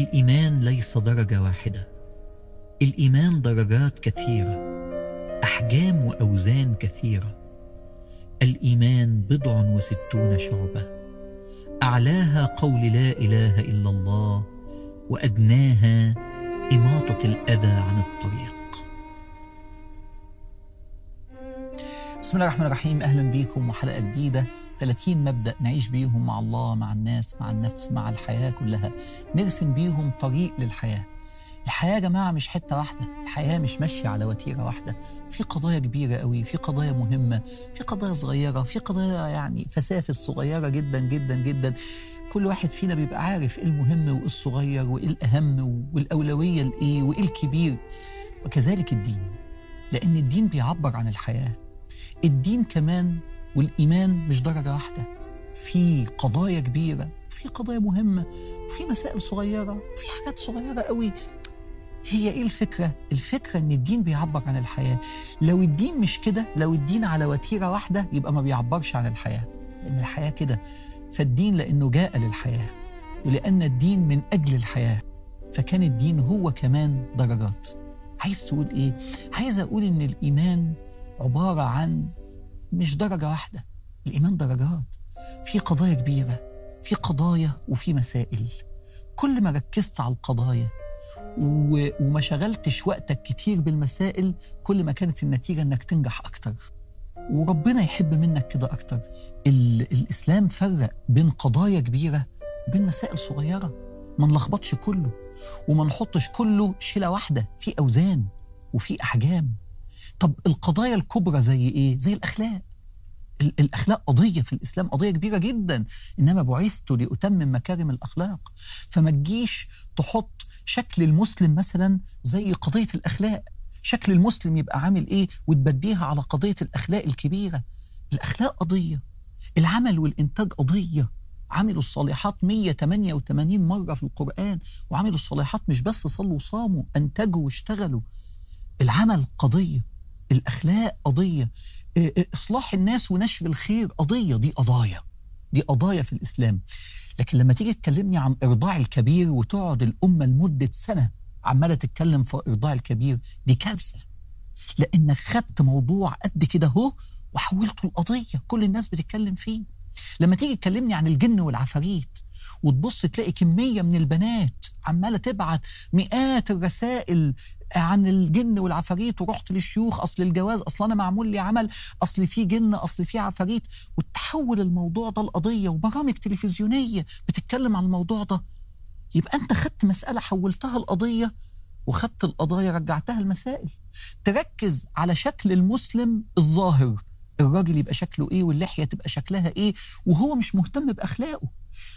الايمان ليس درجه واحده الايمان درجات كثيره احجام واوزان كثيره الايمان بضع وستون شعبه اعلاها قول لا اله الا الله وادناها اماطه الاذى عن الطريق بسم الله الرحمن الرحيم اهلا بيكم وحلقه جديده 30 مبدا نعيش بيهم مع الله مع الناس مع النفس مع الحياه كلها نرسم بيهم طريق للحياه الحياه يا جماعه مش حته واحده الحياه مش ماشيه على وتيره واحده في قضايا كبيره قوي في قضايا مهمه في قضايا صغيره في قضايا يعني فسافس صغيره جدا جدا جدا كل واحد فينا بيبقى عارف ايه المهم وايه الصغير وايه الاهم والاولويه لايه وايه الكبير وكذلك الدين لان الدين بيعبر عن الحياه الدين كمان والإيمان مش درجة واحدة في قضايا كبيرة في قضايا مهمة وفي مسائل صغيرة وفي حاجات صغيرة قوي هي ايه الفكرة؟ الفكرة ان الدين بيعبر عن الحياة لو الدين مش كده لو الدين على وتيرة واحدة يبقى ما بيعبرش عن الحياة لأن الحياة كده فالدين لأنه جاء للحياة ولأن الدين من أجل الحياة فكان الدين هو كمان درجات عايز تقول ايه؟ عايز أقول ان الإيمان عبارة عن مش درجة واحدة الإيمان درجات في قضايا كبيرة في قضايا وفي مسائل كل ما ركزت على القضايا و... وما شغلتش وقتك كتير بالمسائل كل ما كانت النتيجة إنك تنجح أكتر وربنا يحب منك كده أكتر ال... الإسلام فرق بين قضايا كبيرة وبين مسائل صغيرة ما نلخبطش كله وما نحطش كله شيلة واحدة في أوزان وفي أحجام طب القضايا الكبرى زي ايه؟ زي الاخلاق. الاخلاق قضيه في الاسلام قضيه كبيره جدا انما بعثت لاتمم مكارم الاخلاق فما تجيش تحط شكل المسلم مثلا زي قضيه الاخلاق شكل المسلم يبقى عامل ايه وتبديها على قضيه الاخلاق الكبيره الاخلاق قضيه العمل والانتاج قضيه عملوا الصالحات 188 مره في القران وعملوا الصالحات مش بس صلوا وصاموا انتجوا واشتغلوا العمل قضيه الأخلاق قضية إصلاح الناس ونشر الخير قضية دي قضايا دي قضايا في الإسلام لكن لما تيجي تكلمني عن إرضاع الكبير وتقعد الأمة لمدة سنة عمالة تتكلم في إرضاع الكبير دي كارثة لأنك خدت موضوع قد كده هو وحولته لقضية كل الناس بتتكلم فيه لما تيجي تكلمني عن الجن والعفاريت وتبص تلاقي كمية من البنات عمالة تبعت مئات الرسائل عن الجن والعفاريت ورحت للشيوخ اصل الجواز اصل انا معمول لي عمل اصل في جن اصل في عفاريت وتحول الموضوع ده لقضيه وبرامج تلفزيونيه بتتكلم عن الموضوع ده يبقى انت خدت مساله حولتها لقضيه وخدت القضايا رجعتها المسائل تركز على شكل المسلم الظاهر الراجل يبقى شكله ايه واللحيه تبقى شكلها ايه وهو مش مهتم باخلاقه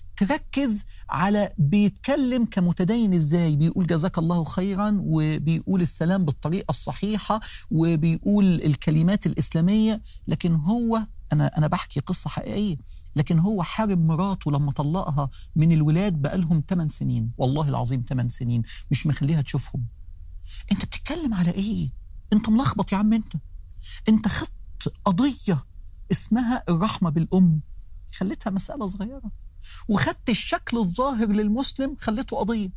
تركز على بيتكلم كمتدين ازاي بيقول جزاك الله خيرا وبيقول السلام بالطريقه الصحيحه وبيقول الكلمات الاسلاميه لكن هو انا انا بحكي قصه حقيقيه لكن هو حارب مراته لما طلقها من الولاد بقالهم 8 سنين والله العظيم 8 سنين مش مخليها تشوفهم انت بتتكلم على ايه انت ملخبط يا عم انت انت خدت قضيه اسمها الرحمه بالام خليتها مساله صغيره وخدت الشكل الظاهر للمسلم خليته قضية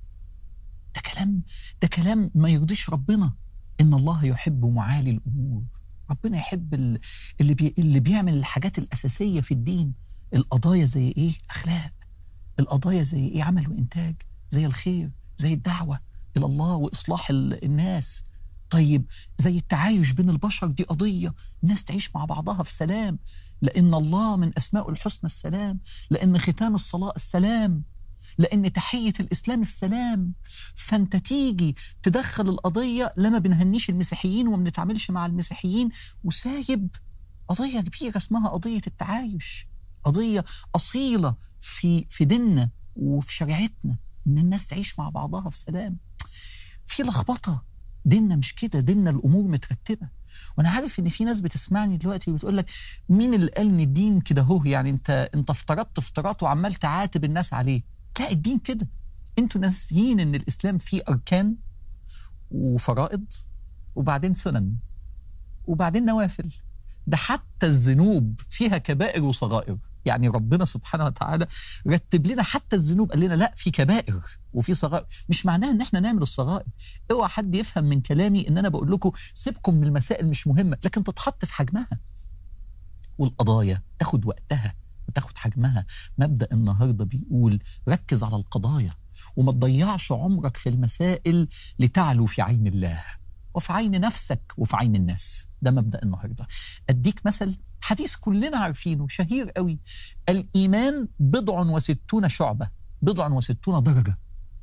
ده كلام ده كلام ما يرضيش ربنا إن الله يحب معالي الأمور ربنا يحب اللي بي اللي بيعمل الحاجات الأساسية في الدين القضايا زي إيه أخلاق القضايا زي إيه عمل وإنتاج زي الخير زي الدعوة إلى الله وإصلاح الناس طيب زي التعايش بين البشر دي قضية الناس تعيش مع بعضها في سلام لأن الله من أسماء الحسنى السلام لأن ختام الصلاة السلام لأن تحية الإسلام السلام فأنت تيجي تدخل القضية لما بنهنيش المسيحيين وما بنتعاملش مع المسيحيين وسايب قضية كبيرة اسمها قضية التعايش قضية أصيلة في في ديننا وفي شريعتنا إن الناس تعيش مع بعضها في سلام في لخبطة ديننا مش كده ديننا الامور مترتبه وانا عارف ان في ناس بتسمعني دلوقتي وبتقول لك مين اللي قال ان الدين كده هو يعني انت انت افترضت افتراض وعمال تعاتب الناس عليه لا الدين كده انتوا ناسيين ان الاسلام فيه اركان وفرائض وبعدين سنن وبعدين نوافل ده حتى الذنوب فيها كبائر وصغائر يعني ربنا سبحانه وتعالى رتب لنا حتى الذنوب قال لنا لا في كبائر وفي صغائر مش معناها ان احنا نعمل الصغائر اوعى حد يفهم من كلامي ان انا بقول لكم سيبكم من المسائل مش مهمه لكن تتحط في حجمها والقضايا تاخد وقتها وتاخد حجمها مبدا النهارده بيقول ركز على القضايا وما تضيعش عمرك في المسائل لتعلو في عين الله وفي عين نفسك وفي عين الناس ده مبدا النهارده اديك مثل حديث كلنا عارفينه شهير قوي الايمان بضع وستون شعبه بضع وستون درجه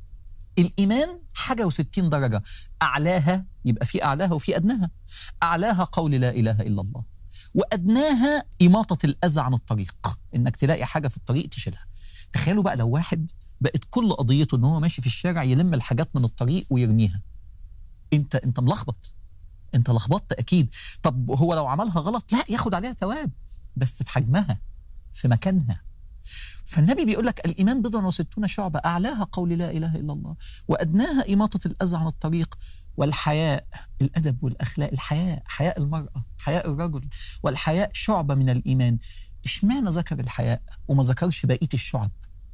الإيمان حاجة وستين درجة أعلاها يبقى في أعلاها وفي أدناها أعلاها قول لا إله إلا الله وأدناها إماطة الأذى عن الطريق إنك تلاقي حاجة في الطريق تشيلها تخيلوا بقى لو واحد بقت كل قضيته إن هو ماشي في الشارع يلم الحاجات من الطريق ويرميها أنت أنت ملخبط أنت لخبطت أكيد طب هو لو عملها غلط لا ياخد عليها ثواب بس في حجمها في مكانها فالنبي بيقول لك الإيمان بضع وستون شعبة أعلاها قول لا إله إلا الله وأدناها إماطة الأذى عن الطريق والحياء الأدب والأخلاق الحياء حياء المرأة حياء الرجل والحياء شعبة من الإيمان اشمعنى ذكر الحياء وما ذكرش بقية الشعب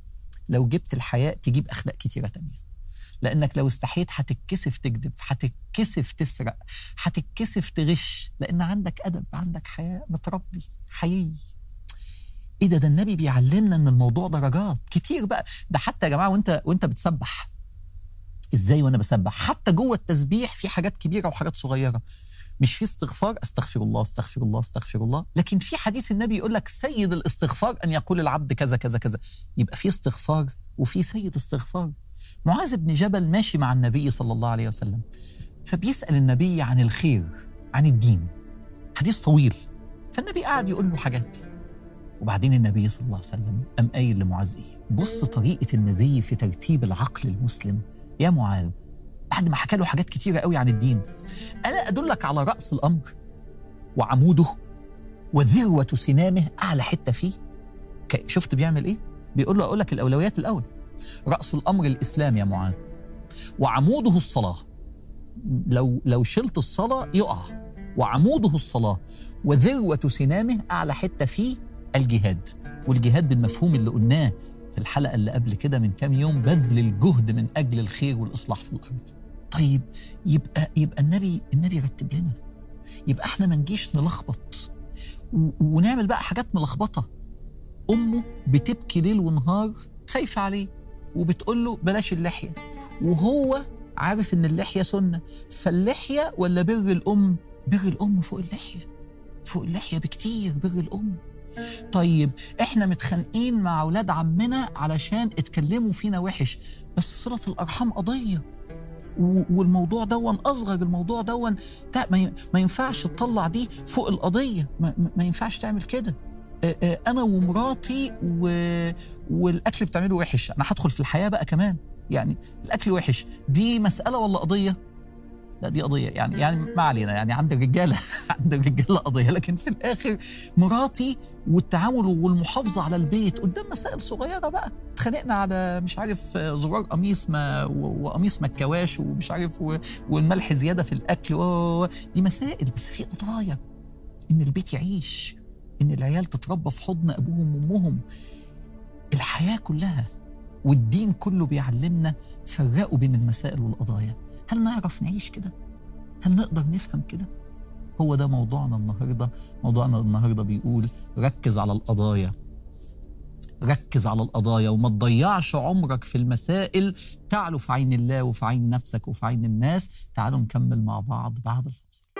لو جبت الحياء تجيب أخلاق كتيرة تانية لأنك لو استحيت هتتكسف تكذب هتتكسف تسرق هتتكسف تغش لأن عندك أدب عندك حياء متربي حيي ايه ده ده النبي بيعلمنا ان الموضوع درجات كتير بقى ده حتى يا جماعه وانت وانت بتسبح ازاي وانا بسبح حتى جوه التسبيح في حاجات كبيره وحاجات صغيره مش في استغفار استغفر الله استغفر الله استغفر الله لكن في حديث النبي يقول لك سيد الاستغفار ان يقول العبد كذا كذا كذا يبقى في استغفار وفي سيد استغفار معاذ بن جبل ماشي مع النبي صلى الله عليه وسلم فبيسال النبي عن الخير عن الدين حديث طويل فالنبي قاعد يقول له حاجات وبعدين النبي صلى الله عليه وسلم قام قايل لمعاذ ايه؟ بص طريقه النبي في ترتيب العقل المسلم يا معاذ بعد ما حكى له حاجات كتيره قوي عن الدين انا ادلك على راس الامر وعموده وذروه سنامه اعلى حته فيه شفت بيعمل ايه؟ بيقول له اقول لك الاولويات الاول راس الامر الاسلام يا معاذ وعموده الصلاه لو لو شلت الصلاه يقع وعموده الصلاه وذروه سنامه اعلى حته فيه الجهاد والجهاد بالمفهوم اللي قلناه في الحلقة اللي قبل كده من كام يوم بذل الجهد من أجل الخير والإصلاح في الأرض طيب يبقى يبقى النبي النبي رتب لنا يبقى احنا ما نجيش نلخبط ونعمل بقى حاجات ملخبطة أمه بتبكي ليل ونهار خايفة عليه وبتقول له بلاش اللحية وهو عارف إن اللحية سنة فاللحية ولا بر الأم بر الأم فوق اللحية فوق اللحية بكتير بر الأم طيب احنا متخانقين مع اولاد عمنا علشان اتكلموا فينا وحش بس صله الارحام قضيه والموضوع دون اصغر الموضوع دون ما ينفعش تطلع دي فوق القضيه ما, ما ينفعش تعمل كده انا ومراتي و... والاكل بتعمله وحش انا هدخل في الحياه بقى كمان يعني الاكل وحش دي مساله ولا قضيه لا دي قضية يعني يعني ما علينا يعني عند الرجالة عند الرجالة قضية لكن في الآخر مراتي والتعامل والمحافظة على البيت قدام مسائل صغيرة بقى اتخانقنا على مش عارف زرار قميص ما وقميص ما اتكواش ومش عارف والملح زيادة في الأكل دي مسائل بس في قضايا إن البيت يعيش إن العيال تتربى في حضن أبوهم وأمهم الحياة كلها والدين كله بيعلمنا فرقوا بين المسائل والقضايا هل نعرف نعيش كده؟ هل نقدر نفهم كده؟ هو ده موضوعنا النهارده، موضوعنا النهارده بيقول ركز على القضايا. ركز على القضايا وما تضيعش عمرك في المسائل تعلو في عين الله وفي عين نفسك وفي عين الناس، تعالوا نكمل مع بعض بعد الفصل.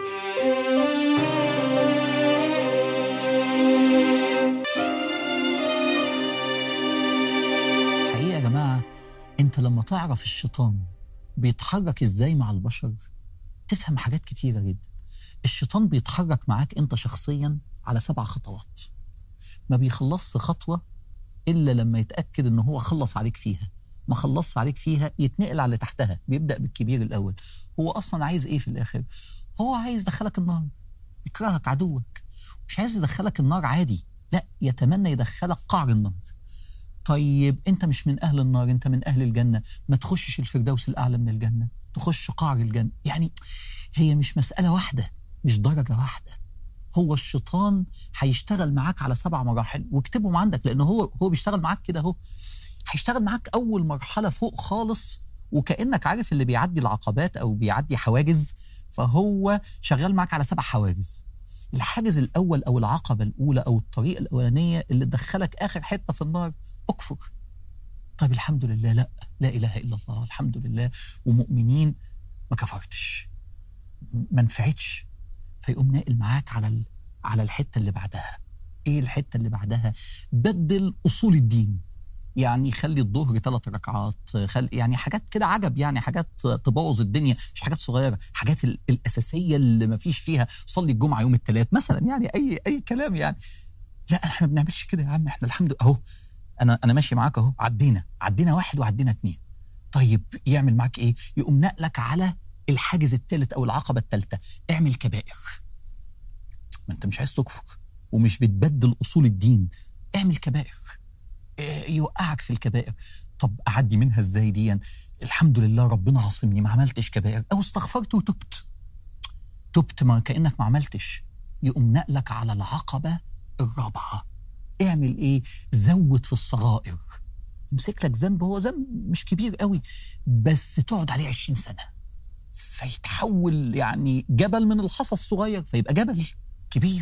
حقيقة يا جماعة أنت لما تعرف الشيطان بيتحرك ازاي مع البشر تفهم حاجات كتيرة جدا الشيطان بيتحرك معاك انت شخصيا على سبع خطوات ما بيخلصش خطوة إلا لما يتأكد إن هو خلص عليك فيها ما خلصش عليك فيها يتنقل على اللي تحتها بيبدأ بالكبير الأول هو أصلا عايز إيه في الآخر هو عايز يدخلك النار يكرهك عدوك مش عايز يدخلك النار عادي لا يتمنى يدخلك قعر النار طيب انت مش من اهل النار انت من اهل الجنه ما تخشش الفردوس الاعلى من الجنه تخش قعر الجنه يعني هي مش مساله واحده مش درجه واحده هو الشيطان هيشتغل معاك على سبع مراحل واكتبهم عندك لانه هو هو بيشتغل معاك كده اهو هيشتغل معاك اول مرحله فوق خالص وكانك عارف اللي بيعدي العقبات او بيعدي حواجز فهو شغال معاك على سبع حواجز الحاجز الاول او العقبه الاولى او الطريقه الاولانيه اللي تدخلك اخر حته في النار اكفر طيب الحمد لله لا لا اله الا الله الحمد لله ومؤمنين ما كفرتش ما نفعتش فيقوم ناقل معاك على ال... على الحته اللي بعدها ايه الحته اللي بعدها بدل اصول الدين يعني خلي الظهر ثلاث ركعات خلي يعني حاجات كده عجب يعني حاجات تبوظ الدنيا مش حاجات صغيره حاجات ال- الاساسيه اللي ما فيش فيها صلي الجمعه يوم الثلاث مثلا يعني اي اي كلام يعني لا احنا ما بنعملش كده يا عم احنا الحمد لله اهو انا انا ماشي معاك اهو عدينا عدينا واحد وعدينا اتنين طيب يعمل معاك ايه يقوم نقلك على الحاجز الثالث او العقبه الثالثه اعمل كبائر ما انت مش عايز تكفر ومش بتبدل اصول الدين اعمل كبائر إيه، يوقعك في الكبائر طب اعدي منها ازاي دي الحمد لله ربنا عاصمني ما عملتش كبائر او استغفرت وتبت تبت ما كانك ما عملتش يقوم نقلك على العقبه الرابعه اعمل ايه زود في الصغائر يمسك لك ذنب هو ذنب مش كبير قوي بس تقعد عليه 20 سنه فيتحول يعني جبل من الحصى الصغير فيبقى جبل كبير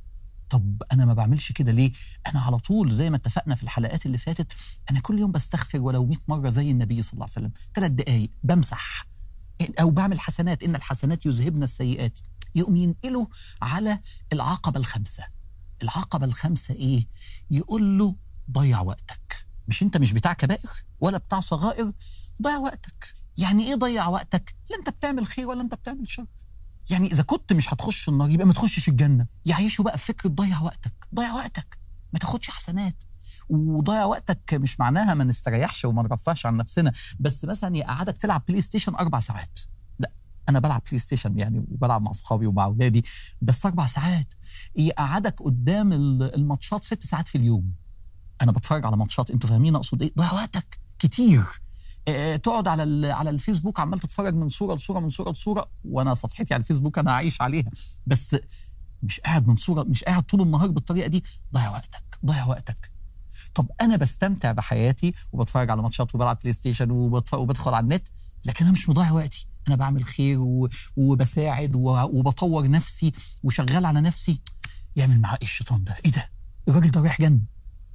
طب انا ما بعملش كده ليه انا على طول زي ما اتفقنا في الحلقات اللي فاتت انا كل يوم بستغفر ولو 100 مره زي النبي صلى الله عليه وسلم ثلاث دقائق بمسح او بعمل حسنات ان الحسنات يذهبن السيئات يقوم ينقله على العقبه الخامسه العقبه الخامسه ايه يقول له ضيع وقتك مش انت مش بتاع كبائر ولا بتاع صغائر ضيع وقتك يعني ايه ضيع وقتك لا انت بتعمل خير ولا انت بتعمل شر يعني اذا كنت مش هتخش النار يبقى ما تخشش الجنه يعيشوا بقى في فكره ضيع وقتك ضيع وقتك ما تاخدش حسنات وضيع وقتك مش معناها ما نستريحش وما نرفهش عن نفسنا بس مثلا يقعدك تلعب بلاي ستيشن اربع ساعات لا انا بلعب بلاي ستيشن يعني وبلعب مع اصحابي ومع اولادي بس اربع ساعات يقعدك قدام ال- الماتشات ست ساعات في اليوم انا بتفرج على ماتشات انتوا فاهمين اقصد ايه ضيع وقتك كتير آه، تقعد على ال- على الفيسبوك عمال تتفرج من صوره لصوره من صوره لصوره وانا صفحتي على الفيسبوك انا عايش عليها بس مش قاعد من صوره مش قاعد طول النهار بالطريقه دي ضيع وقتك ضيع وقتك طب انا بستمتع بحياتي وبتفرج على ماتشات وبلعب بلاي ستيشن وبتف... وبدخل على النت لكن انا مش مضيع وقتي انا بعمل خير و... وبساعد و... وبطور نفسي وشغال على نفسي يعمل معاه ايه الشيطان ده ايه ده الراجل ده رايح جنه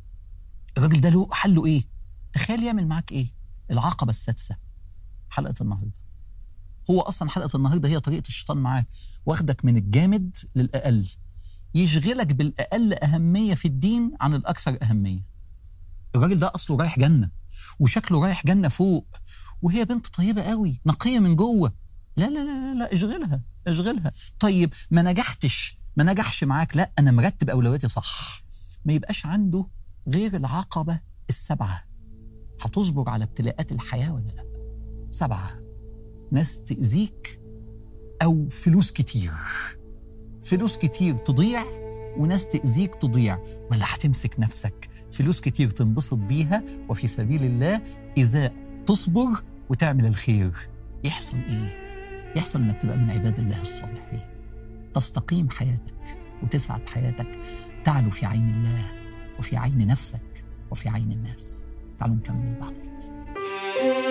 الراجل ده له حله ايه تخيل يعمل معاك ايه العقبه السادسه حلقه النهارده هو اصلا حلقه النهارده هي طريقه الشيطان معاك واخدك من الجامد للاقل يشغلك بالاقل اهميه في الدين عن الاكثر اهميه الراجل ده اصله رايح جنه وشكله رايح جنه فوق وهي بنت طيبه قوي نقيه من جوه لا لا لا لا, لا اشغلها اشغلها طيب ما نجحتش ما نجحش معاك لا انا مرتب اولوياتي صح ما يبقاش عنده غير العقبه السبعه هتصبر على ابتلاءات الحياه ولا لا سبعه ناس تاذيك او فلوس كتير فلوس كتير تضيع وناس تأذيك تضيع ولا هتمسك نفسك فلوس كتير تنبسط بيها وفي سبيل الله إذا تصبر وتعمل الخير يحصل إيه؟ يحصل إنك تبقى من عباد الله الصالحين تستقيم حياتك وتسعد حياتك تعلو في عين الله وفي عين نفسك وفي عين الناس تعالوا نكمل بعد كده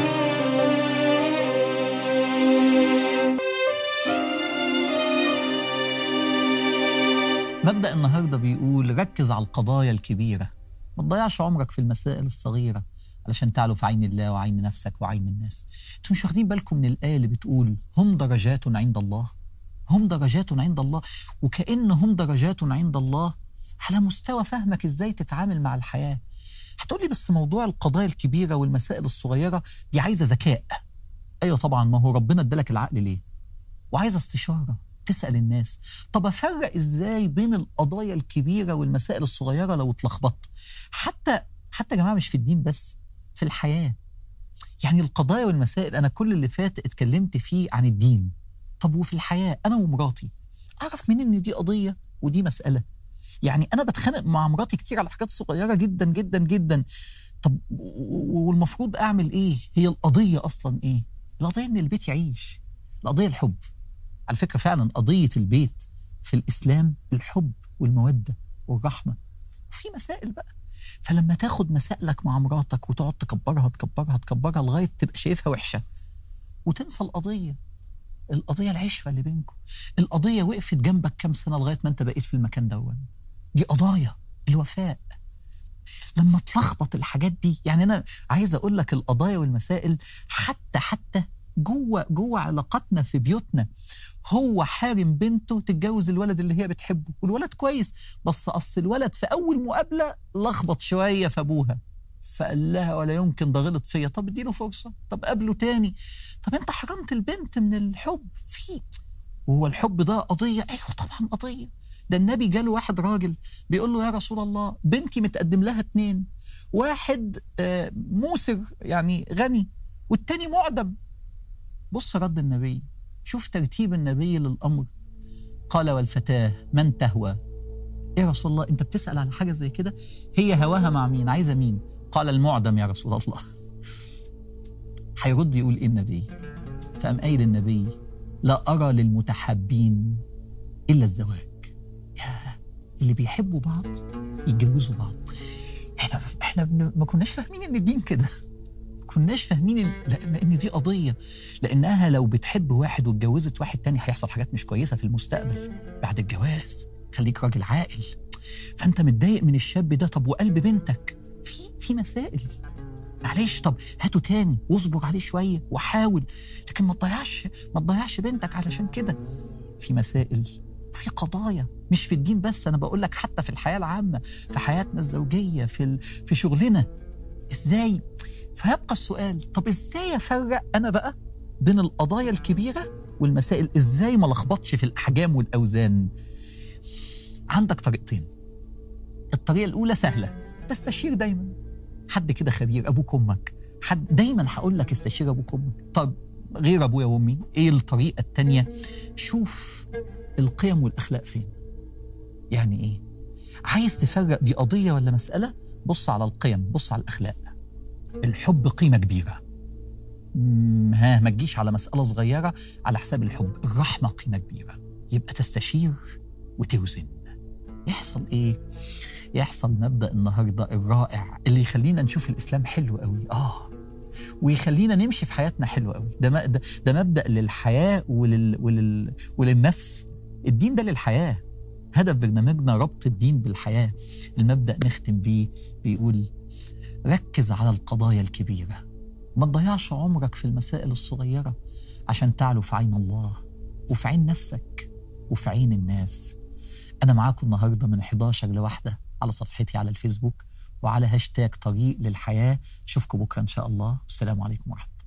مبدأ النهارده بيقول ركز على القضايا الكبيرة ما تضيعش عمرك في المسائل الصغيرة علشان تعلو في عين الله وعين نفسك وعين الناس انتوا مش واخدين بالكم من الآية اللي بتقول هم درجات عند الله هم درجات عند الله وكأن هم درجات عند الله على مستوى فهمك ازاي تتعامل مع الحياة هتقولي بس موضوع القضايا الكبيرة والمسائل الصغيرة دي عايزة ذكاء ايوه طبعا ما هو ربنا ادالك العقل ليه وعايزة استشارة تسأل الناس طب أفرق إزاي بين القضايا الكبيرة والمسائل الصغيرة لو اتلخبطت حتى حتى يا جماعة مش في الدين بس في الحياة يعني القضايا والمسائل أنا كل اللي فات اتكلمت فيه عن الدين طب وفي الحياة أنا ومراتي أعرف منين إن دي قضية ودي مسألة يعني أنا بتخانق مع مراتي كتير على حاجات صغيرة جدا جدا جدا طب و- والمفروض أعمل إيه هي القضية أصلا إيه القضية إن البيت يعيش القضية الحب على فكرة فعلا قضية البيت في الإسلام الحب والمودة والرحمة وفي مسائل بقى فلما تاخد مسائلك مع مراتك وتقعد تكبرها تكبرها تكبرها لغاية تبقى شايفها وحشة وتنسى القضية القضية العشرة اللي بينكم القضية وقفت جنبك كام سنة لغاية ما انت بقيت في المكان دون دي قضايا الوفاء لما تلخبط الحاجات دي يعني انا عايز اقول لك القضايا والمسائل حتى حتى جوه جوه علاقاتنا في بيوتنا هو حارم بنته تتجوز الولد اللي هي بتحبه والولد كويس بس اصل الولد في اول مقابله لخبط شويه في ابوها فقال لها ولا يمكن ده غلط فيا طب اديله فرصه طب قابله تاني طب انت حرمت البنت من الحب في وهو الحب ده قضيه ايوه طبعا قضيه ده النبي جاله واحد راجل بيقول له يا رسول الله بنتي متقدم لها اتنين واحد آه، موسر يعني غني والتاني معدم بص رد النبي شوف ترتيب النبي للأمر قال والفتاة من تهوى يا رسول الله انت بتسأل على حاجة زي كده هي هواها مع مين عايزة مين قال المعدم يا رسول الله هيرد يقول ايه النبي فقام قايل النبي لا أرى للمتحابين إلا الزواج يا اللي بيحبوا بعض يتجوزوا بعض احنا احنا بن- ما كناش فاهمين ان الدين كده كناش فاهمين إن لان إن دي قضيه لانها لو بتحب واحد واتجوزت واحد تاني هيحصل حاجات مش كويسه في المستقبل بعد الجواز خليك راجل عاقل فانت متضايق من الشاب ده طب وقلب بنتك في في مسائل معلش طب هاته تاني واصبر عليه شويه وحاول لكن ما تضيعش ما تضيعش بنتك علشان كده في مسائل في قضايا مش في الدين بس انا بقول لك حتى في الحياه العامه في حياتنا الزوجيه في ال... في شغلنا ازاي فيبقى السؤال طب ازاي افرق انا بقى بين القضايا الكبيره والمسائل ازاي ما لخبطش في الاحجام والاوزان عندك طريقتين الطريقه الاولى سهله تستشير دايما حد كده خبير ابوك امك حد دايما هقول لك استشير ابوك امك طب غير ابويا وامي ايه الطريقه التانيه شوف القيم والاخلاق فين يعني ايه عايز تفرق دي قضيه ولا مساله بص على القيم بص على الاخلاق الحب قيمه كبيره مم، ها ما تجيش على مساله صغيره على حساب الحب الرحمه قيمه كبيره يبقى تستشير وتوزن يحصل ايه يحصل مبدا النهارده الرائع اللي يخلينا نشوف الاسلام حلو قوي اه ويخلينا نمشي في حياتنا حلو قوي ده م- ده, ده مبدا للحياه ولل ولل وللنفس الدين ده للحياه هدف برنامجنا ربط الدين بالحياه المبدا نختم بيه بيقول ركز على القضايا الكبيره ما تضيعش عمرك في المسائل الصغيره عشان تعلو في عين الله وفي عين نفسك وفي عين الناس أنا معاكم النهاردة من 11 لواحدة على صفحتي على الفيسبوك وعلى هاشتاج طريق للحياة أشوفكم بكرة إن شاء الله والسلام عليكم ورحمة الله